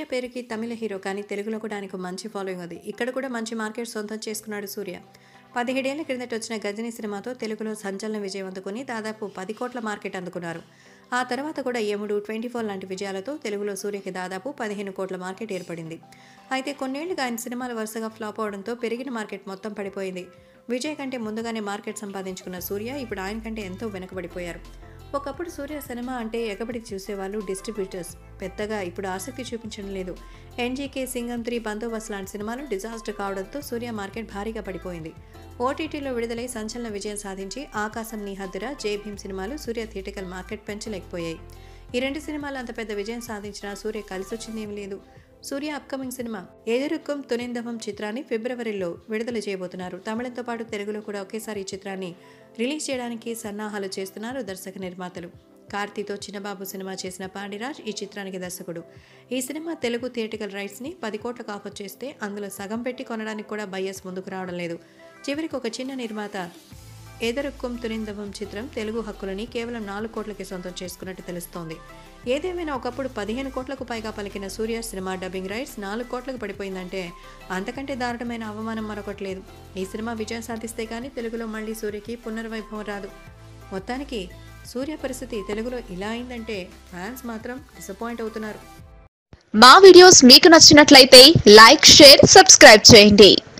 పేరుకి తమిళ హీరో కానీ తెలుగులో కూడా ఆయనకు మంచి ఫాలోయింగ్ ఉంది ఇక్కడ కూడా మంచి మార్కెట్ సొంతం చేసుకున్నాడు సూర్య పదిహేడేళ్ల క్రిందట వచ్చిన గజని సినిమాతో తెలుగులో సంచలన విజయం అందుకుని దాదాపు పది కోట్ల మార్కెట్ అందుకున్నారు ఆ తర్వాత కూడా యముడు ట్వంటీ ఫోర్ లాంటి విజయాలతో తెలుగులో సూర్యకి దాదాపు పదిహేను కోట్ల మార్కెట్ ఏర్పడింది అయితే కొన్నేళ్లుగా ఆయన సినిమాలు వరుసగా ఫ్లాప్ అవడంతో పెరిగిన మార్కెట్ మొత్తం పడిపోయింది విజయ్ కంటే ముందుగానే మార్కెట్ సంపాదించుకున్న సూర్య ఇప్పుడు ఆయన కంటే ఎంతో వెనకబడిపోయారు ఒకప్పుడు సూర్య సినిమా అంటే ఎగబడి చూసేవాళ్ళు డిస్ట్రిబ్యూటర్స్ పెద్దగా ఇప్పుడు ఆసక్తి చూపించడం లేదు ఎన్జీకే సింగం త్రీ బందోబస్తు లాంటి సినిమాలు డిజాస్టర్ కావడంతో సూర్య మార్కెట్ భారీగా పడిపోయింది ఓటీటీలో విడుదలై సంచలన విజయం సాధించి ఆకాశం నీ హద్దుర జై భీమ్ సినిమాలు సూర్య థియేటికల్ మార్కెట్ పెంచలేకపోయాయి ఈ రెండు సినిమాలు అంత పెద్ద విజయం సాధించినా సూర్య కలిసి వచ్చిందేమీ లేదు సూర్య అప్కమింగ్ సినిమా ఎదురుక్కం తునిందవం చిత్రాన్ని ఫిబ్రవరిలో విడుదల చేయబోతున్నారు తమిళంతో పాటు తెలుగులో కూడా ఒకేసారి ఈ చిత్రాన్ని రిలీజ్ చేయడానికి సన్నాహాలు చేస్తున్నారు దర్శక నిర్మాతలు కార్తీతో చిన్నబాబు సినిమా చేసిన పాండిరాజ్ ఈ చిత్రానికి దర్శకుడు ఈ సినిమా తెలుగు థియేటికల్ రైట్స్ని పది కోట్లకు ఆఫర్ చేస్తే అందులో సగం పెట్టి కొనడానికి కూడా బయ్యర్స్ ముందుకు రావడం లేదు చివరికి ఒక చిన్న నిర్మాత ఎదరుక్కుం తునిందవం చిత్రం తెలుగు హక్కులని కేవలం నాలుగు కోట్లకి సొంతం చేసుకున్నట్టు తెలుస్తోంది ఏదేమైనా ఒకప్పుడు పదిహేను కోట్లకు పైగా పలికిన సూర్య సినిమా డబ్బింగ్ రైట్స్ నాలుగు కోట్లకు పడిపోయిందంటే అంతకంటే దారుణమైన అవమానం మరొకటి లేదు ఈ సినిమా విజయం సాధిస్తే కానీ తెలుగులో మళ్ళీ సూర్యకి పునర్వైభవం రాదు మొత్తానికి సూర్య పరిస్థితి తెలుగులో ఇలా అయిందంటే ఫ్యాన్స్ మాత్రం డిసప్పాయింట్ అవుతున్నారు మా వీడియోస్ మీకు నచ్చినట్లయితే లైక్ షేర్ సబ్స్క్రైబ్ చేయండి